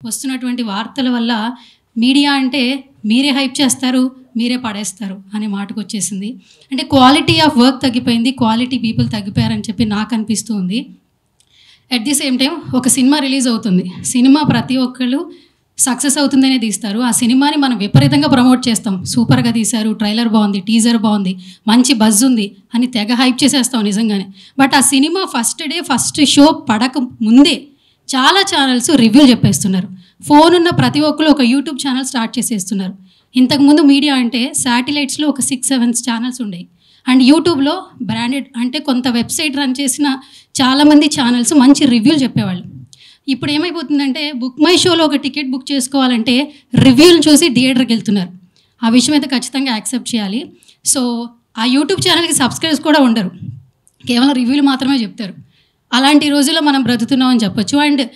వస్తున్నటువంటి వార్తల వల్ల మీడియా అంటే మీరే హైప్ చేస్తారు మీరే పడేస్తారు అనే మాటకు వచ్చేసింది అంటే క్వాలిటీ ఆఫ్ వర్క్ తగ్గిపోయింది క్వాలిటీ పీపుల్ తగ్గిపోయారని చెప్పి నాకు అనిపిస్తూ ఉంది అట్ ది సేమ్ టైం ఒక సినిమా రిలీజ్ అవుతుంది సినిమా ప్రతి ఒక్కళ్ళు సక్సెస్ అవుతుందనే తీస్తారు ఆ సినిమాని మనం విపరీతంగా ప్రమోట్ చేస్తాం సూపర్గా తీశారు ట్రైలర్ బాగుంది టీజర్ బాగుంది మంచి బజ్ ఉంది అని తెగ హైప్ చేసేస్తాం నిజంగానే బట్ ఆ cinema first day first show పడక ముందే చాలా ఛానల్స్ రివ్యూ చెప్పేస్తున్నారు ఫోన్ ఉన్న ప్రతి ఒక్కరు ఒక యూట్యూబ్ ఛానల్ స్టార్ట్ చేసేస్తున్నారు ఇంతకుముందు మీడియా అంటే శాటిలైట్స్లో ఒక సిక్స్ సెవెన్ ఛానల్స్ ఉండేవి అండ్ యూట్యూబ్లో బ్రాండెడ్ అంటే కొంత వెబ్సైట్ రన్ చేసిన చాలామంది ఛానల్స్ మంచి రివ్యూలు చెప్పేవాళ్ళు ఇప్పుడు ఏమైపోతుందంటే బుక్ మై షోలో ఒక టికెట్ బుక్ చేసుకోవాలంటే రివ్యూలు చూసి థియేటర్కి వెళ్తున్నారు ఆ విషయం అయితే ఖచ్చితంగా యాక్సెప్ట్ చేయాలి సో ఆ యూట్యూబ్ ఛానల్కి సబ్స్క్రైబ్స్ కూడా ఉండరు కేవలం రివ్యూలు మాత్రమే చెప్తారు అలాంటి రోజుల్లో మనం బ్రతుకుతున్నామని చెప్పొచ్చు అండ్